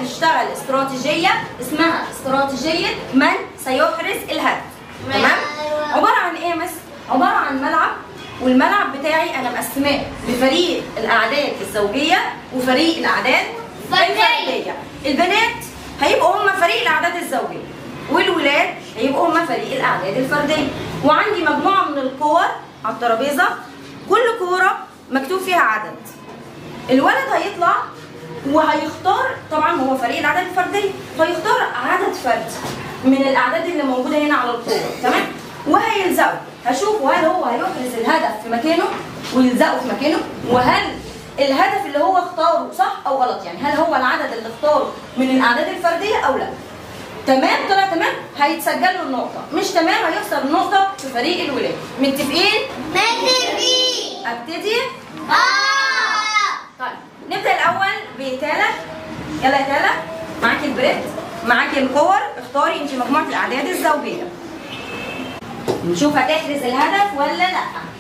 هنشتغل استراتيجيه اسمها استراتيجيه من سيحرز الهدف تمام عباره عن ايه يا مس عباره عن ملعب والملعب بتاعي انا مقسماه لفريق الاعداد الزوجيه وفريق الاعداد فردية. الفرديه البنات هيبقوا هم فريق الاعداد الزوجيه والولاد هيبقوا هم فريق الاعداد الفرديه وعندي مجموعه من الكور على الترابيزه كل كوره مكتوب فيها عدد الولد هيطلع وهيختار طبعا هو فريق الاعداد الفرديه فيختار عدد فردي من الاعداد اللي موجوده هنا على الكوره تمام وهيلزقه هشوفه هل هو هيحرز الهدف في مكانه ويلزقه في مكانه وهل الهدف اللي هو اختاره صح او غلط يعني هل هو العدد اللي اختاره من الاعداد الفرديه او لا تمام طلع تمام هيتسجل له النقطه مش تمام هيخسر النقطه في فريق الولاد متفقين متفقين ابتدي اه طيب نبدا الاول بتالا يلا يا تالا معاكي البريد معاكي الكور اختاري انت مجموعه الاعداد الزوجيه نشوف هتحرز الهدف ولا لا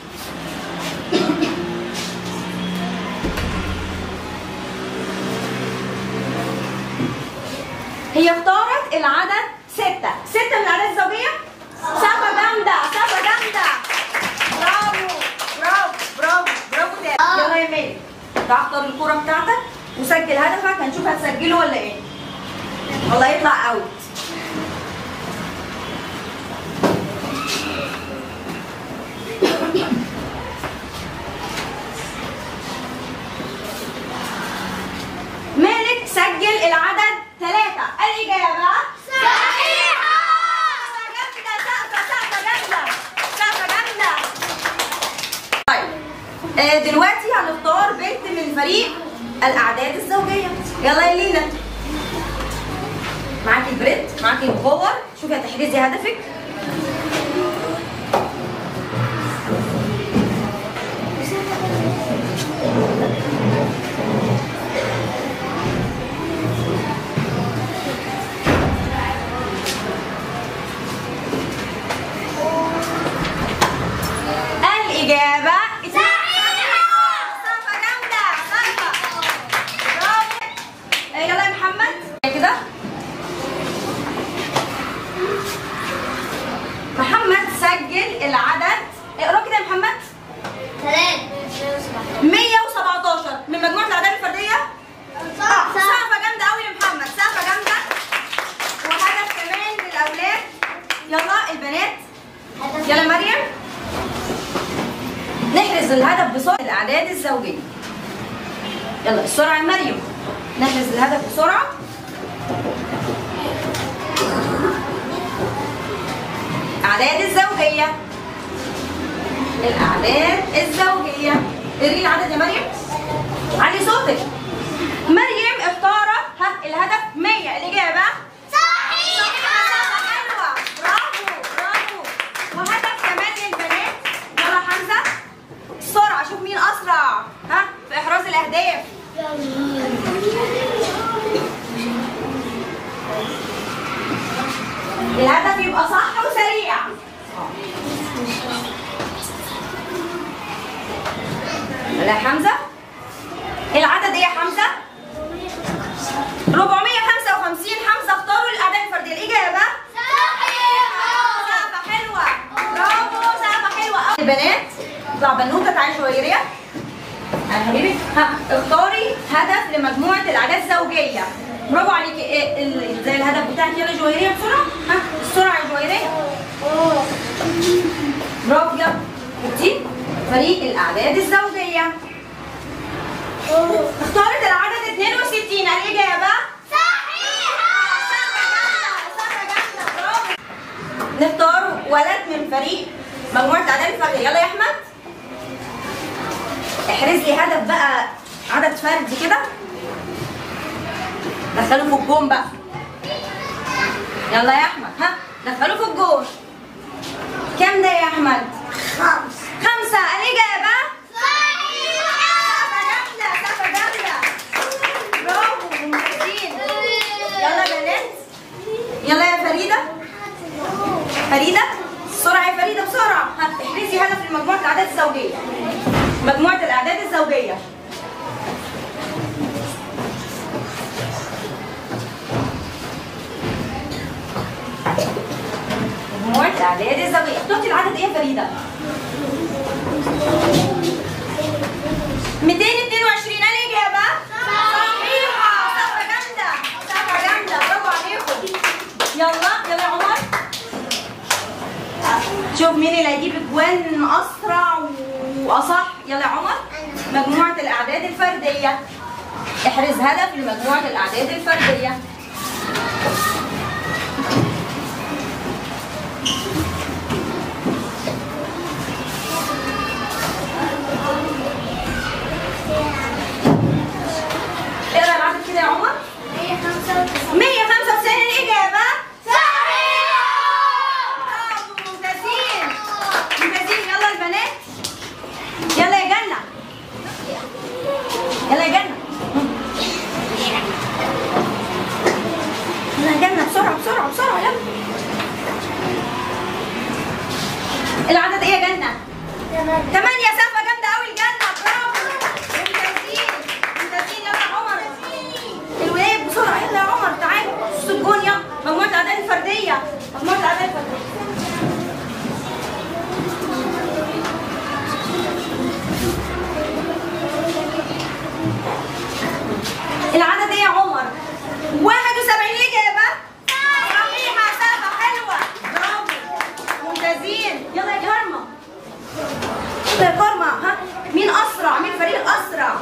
هي اختارت العدد ستة ستة من الأعداد الزوجية سقفة جامدة سقفة جامدة برافو برافو برافو برافو تاني يلا يا ميري تعال اختار الكورة بتاعتك وسجل هدفك هنشوف هتسجله ولا ايه والله يطلع اوت مالك سجل العدد ثلاثة الإجابة صحيحة سقفة جامدة سقفة سقفة جامدة سقفة جامدة طيب آه، دلوقتي هنختار بنت من فريق الأعداد الزوجية يلا يا لينا معاكي البريد معاكي الكور شوفي هتحرزي هدفك الإجابة صحيحة. صفة جامدة صفة برافو آه، يلا يا محمد كده محمد سجل العدد اقرا كده يا محمد ثلاثة 117 من مجموعة الأعداد الفردية اه سقفة جامدة قوي لمحمد سقفة جامدة وهدف كمان للأولاد يلا البنات يلا مريم نحرز الهدف بسرعة الأعداد الزوجية يلا السرعة يا مريم نحرز الهدف بسرعة أعداد الزوجية الأعداد الزوجية قري العدد يا مريم علي صوتك مريم اختارت ها الهدف 100 الإجابة صحيحة حلوة برافو برافو وهدف كمان للبنات يلا حمزة بسرعة شوف مين أسرع ها في إحراز الأهداف الهدف يبقى صح وسريع يلا يا حمزة العدد ايه يا حمزة؟ 455 حمزة اختاروا الأعداد الفردية الإجابة صحيحة سقفة حلوة برافو سقفة حلوة أوي. البنات اطلع بنوتة تعالي شويرية يا حبيبي ها اختاري هدف لمجموعة الأعداد الزوجية برافو عليكي ايه ال- زي الهدف بتاعك يلا جويرية بسرعة ها السرعة يا جويرية برافو يلا جبتي فريق الأعداد الزوجية اختارت العدد 62 الإجابة صحيحة نختار ولد من فريق مجموعة الأعداد الفردية يلا يا أحمد احرز لي هدف بقى عدد فردي كده دخله في الجون بقى يلا يا أحمد ها دخله في الجون كام ده يا أحمد؟ خمس خمسة الإجابة صحيحة سقفة جامدة سقفة جامدة برافو ممتازين يلا يا بنات يلا يا فريدة فريدة بسرعة يا فريدة بسرعة ها احرزي هدف لمجموعة الأعداد الزوجية مجموعة الأعداد الزوجية الاعداد الزوجيه اخترتي العدد ايه يا فريده 222 الاجابه صحيحه صفقه جامده صفقه جامده برافو عليكم يلا يلا يا عمر شوف مين اللي هيجيب اجوان اسرع واصح يلا يا عمر مجموعه الاعداد الفرديه احرز هدف لمجموعه الاعداد الفرديه اقرا العدد كده يا عمر 195 الاجابه برافو ممتازين ممتازين يلا البنات يلا يا جنة يلا يا جنة يلا يا جنة بسرعة بسرعة بسرعة يلا العدد ايه يا جنة؟ تمانية سقفة جامدة أوي الجنة برافو ممتازين ممتازين يلا يا عمر الولاد بسرعة يلا يا عمر تعالى شوط الجون يلا مجموعة الأعداد الفردية مجموعة الأعداد الفردية العدد ايه يا عمر؟ 71 إجابة صحيحة سقفة حلوة برافو ممتازين يلا يا كرمة يلا يا كرمة ها مين أسرع؟ مين الفريق الأسرع؟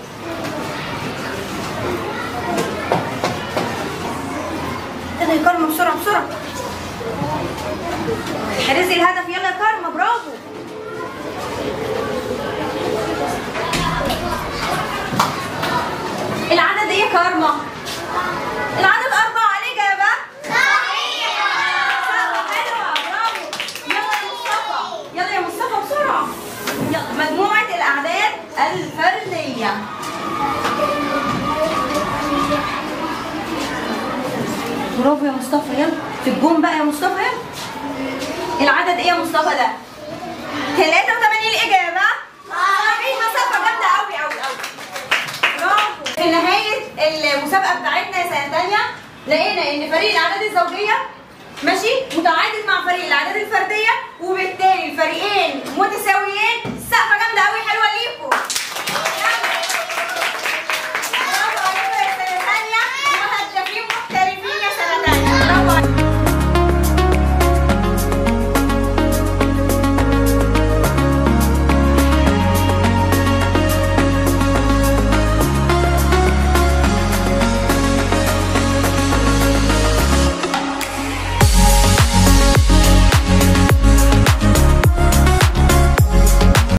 يلا يا كرمة بسرعة بسرعة حرزي الهدف يلا يا كرمة برافو العدد ايه يا كرمة؟ العدد أربعة الإجابة سقفة حلوة برافو يلا يا مصطفى يلا يا مصطفى بسرعة يلا مجموعة الأعداد الفردية برافو يا مصطفى يلا في الجون بقى يا مصطفى يلا العدد ايه يا مصطفى ده؟ 83 الإجابة صحيحة سقفة جامدة أوي أوي أوي برافو في نهاية المسابقة بتاعتنا يا سنة تانية لقينا إن فريق الأعداد الزوجية ماشي متعادل مع فريق الأعداد الفردية وبالتالي الفريقين متساويين سقفة جامدة أوي حلوة